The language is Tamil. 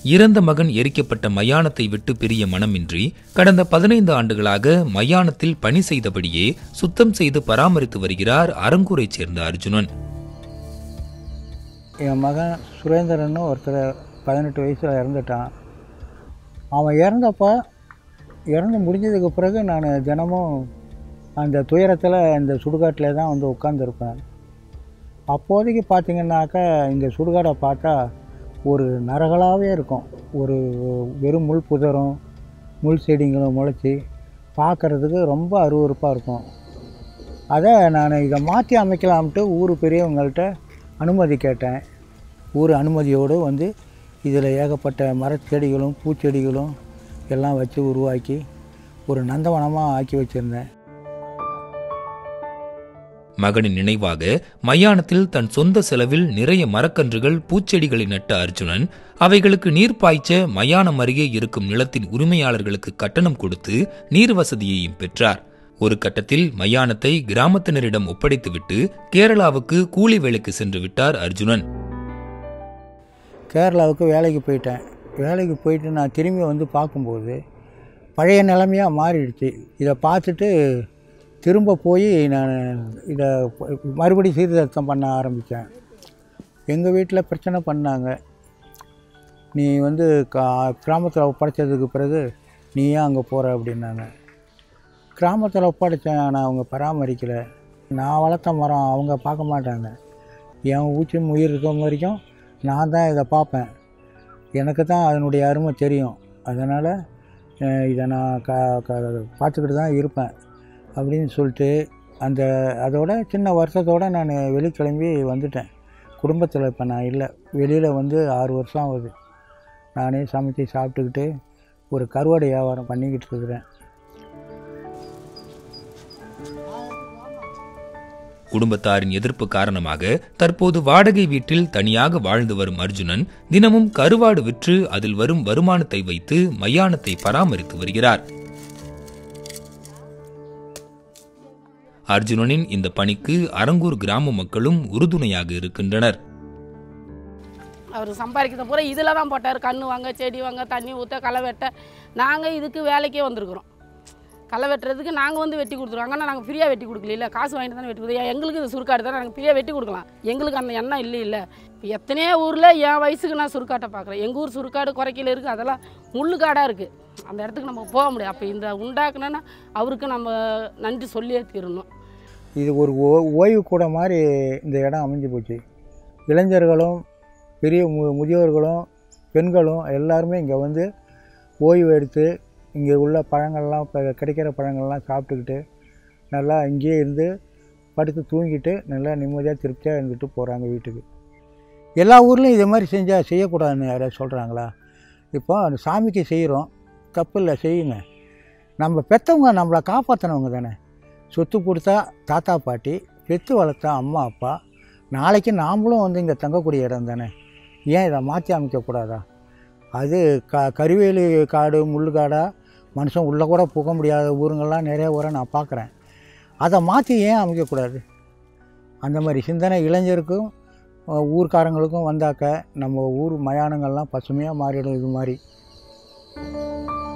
இறந்த மகன் எரிக்கப்பட்ட மயானத்தை விட்டு பிரிய மனமின்றி கடந்த பதினைந்து ஆண்டுகளாக மயானத்தில் பணி செய்தபடியே சுத்தம் செய்து பராமரித்து வருகிறார் அரங்கூரைச் சேர்ந்த அர்ஜுனன் என் மகன் சுரேந்திரன்னு ஒருத்தர் பதினெட்டு வயசில் இறந்துட்டான் அவன் இறந்தப்ப இறந்து முடிஞ்சதுக்கு பிறகு நான் தினமும் அந்த துயரத்தில் இந்த சுடுகாட்டில் தான் வந்து உட்காந்துருப்பேன் அப்போதைக்கு பார்த்தீங்கன்னாக்கா இந்த சுடுகாடை பார்த்தா ஒரு நரகலாகவே இருக்கும் ஒரு வெறும் முள் புதரும் முள் செடிங்களும் முளைச்சி பார்க்குறதுக்கு ரொம்ப அருவருப்பாக இருக்கும் அதை நான் இதை மாற்றி அமைக்கலாம்ட்டு ஊர் பெரியவங்கள்ட்ட அனுமதி கேட்டேன் ஊர் அனுமதியோடு வந்து இதில் ஏகப்பட்ட மரச்செடிகளும் பூச்செடிகளும் எல்லாம் வச்சு உருவாக்கி ஒரு நந்தவனமாக ஆக்கி வச்சுருந்தேன் மகனின் நினைவாக மயானத்தில் தன் சொந்த செலவில் நிறைய மரக்கன்றுகள் பூச்செடிகளை நட்ட அர்ஜுனன் அவைகளுக்கு நீர் பாய்ச்ச மயானம் அருகே இருக்கும் நிலத்தின் உரிமையாளர்களுக்கு கட்டணம் கொடுத்து நீர் வசதியையும் பெற்றார் ஒரு கட்டத்தில் மயானத்தை கிராமத்தினரிடம் ஒப்படைத்துவிட்டு கேரளாவுக்கு கூலி வேலைக்கு சென்று விட்டார் அர்ஜுனன் கேரளாவுக்கு வேலைக்கு போயிட்டேன் வேலைக்கு போயிட்டு நான் திரும்பி வந்து பார்க்கும்போது பழைய நிலைமையாக மாறிடுச்சு இதை பார்த்துட்டு திரும்ப போய் நான் இதை மறுபடி சீர்திருத்தம் பண்ண ஆரம்பித்தேன் எங்கள் வீட்டில் பிரச்சனை பண்ணாங்க நீ வந்து கா கிராமத்தில் ஒப்படைச்சதுக்கு பிறகு நீ ஏன் அங்கே போகிற அப்படின்னாங்க கிராமத்தில் ஒப்படைச்சேன் ஆனால் அவங்க பராமரிக்கலை நான் வளர்த்த மரம் அவங்க பார்க்க மாட்டாங்க என் ஊச்சும் உயிர் இருக்க வரைக்கும் நான் தான் இதை பார்ப்பேன் எனக்கு தான் அதனுடைய அருமை தெரியும் அதனால் இதை நான் க க பார்த்துக்கிட்டு தான் இருப்பேன் அப்படின்னு சொல்லிட்டு அந்த அதோட சின்ன வருஷத்தோடு நான் வெளிக்கிளம்பி வந்துட்டேன் குடும்பத்தில் இப்போ நான் இல்லை வெளியில் வந்து ஆறு வருஷம் ஆகுது நானே சமைச்சு சாப்பிட்டுக்கிட்டு ஒரு கருவாடு வியாபாரம் பண்ணிக்கிட்டு இருக்கிறேன் குடும்பத்தாரின் எதிர்ப்பு காரணமாக தற்போது வாடகை வீட்டில் தனியாக வாழ்ந்து வரும் அர்ஜுனன் தினமும் கருவாடு விற்று அதில் வரும் வருமானத்தை வைத்து மயானத்தை பராமரித்து வருகிறார் அர்ஜுனனின் இந்த பணிக்கு அரங்கூர் கிராம மக்களும் உறுதுணையாக இருக்கின்றனர் அவர் சம்பாதிக்கிறத பூரா இதில் தான் போட்டார் கன்று வாங்க செடி வாங்க தண்ணி ஊற்ற களை வெட்ட நாங்கள் இதுக்கு வேலைக்கே வந்திருக்கிறோம் களை வெட்டுறதுக்கு நாங்கள் வந்து வெட்டி கொடுத்துருவோம் ஆனால் நாங்கள் ஃப்ரீயாக வெட்டி கொடுக்கல காசு வாங்கிட்டு தானே வெட்டி கொடுத்தோம் எங்களுக்கு இது சுருக்காடு தான் நாங்கள் ஃப்ரீயாக வெட்டி கொடுக்கலாம் எங்களுக்கு அந்த எண்ணம் இல்லை இல்லை இப்போ எத்தனையோ ஊரில் என் வயசுக்கு நான் சுருக்காட்டை பார்க்குறேன் எங்கள் ஊர் சுருக்காடு குறைக்கல இருக்குது அதெல்லாம் முள்ளுக்காடாக இருக்குது அந்த இடத்துக்கு நம்ம போக முடியாது அப்போ இந்த உண்டாக்குனா அவருக்கு நம்ம நன்றி சொல்லியே தீரணும் இது ஒரு ஓ ஓய்வு கூட மாதிரி இந்த இடம் அமைஞ்சு போச்சு இளைஞர்களும் பெரிய மு முதியோர்களும் பெண்களும் எல்லாருமே இங்கே வந்து ஓய்வு எடுத்து இங்கே உள்ள பழங்கள்லாம் இப்போ கிடைக்கிற பழங்கள்லாம் சாப்பிட்டுக்கிட்டு நல்லா இங்கேயே இருந்து படுத்து தூங்கிட்டு நல்லா நிம்மதியாக திருப்தியாக இருந்துட்டு போகிறாங்க வீட்டுக்கு எல்லா ஊர்லேயும் இதே மாதிரி செஞ்சால் செய்யக்கூடாதுன்னு யாராவது சொல்கிறாங்களா இப்போ அந்த சாமிக்கு செய்கிறோம் தப்பு இல்லை செய்யுங்க நம்ம பெற்றவங்க நம்மளை காப்பாற்றினவங்க தானே சொத்து கொடுத்தா தாத்தா பாட்டி பெற்று வளர்த்தா அம்மா அப்பா நாளைக்கு நாமளும் வந்து இங்கே தங்கக்கூடிய இடம் தானே ஏன் இதை மாற்றி அமைக்கக்கூடாதா அது க கருவேலி காடு முள்ளு காடாக மனுஷன் உள்ளே கூட போக முடியாத ஊருங்கள்லாம் நிறைய ஊரை நான் பார்க்குறேன் அதை மாற்றி ஏன் அமைக்கக்கூடாது அந்த மாதிரி சிந்தனை இளைஞருக்கும் அஹ், ஊர்க்காரங்களுக்கும் வந்தாக்க நம்ம ஊர் மயானங்கள்லாம் பசுமையாக மாறிடும் இது மாதிரி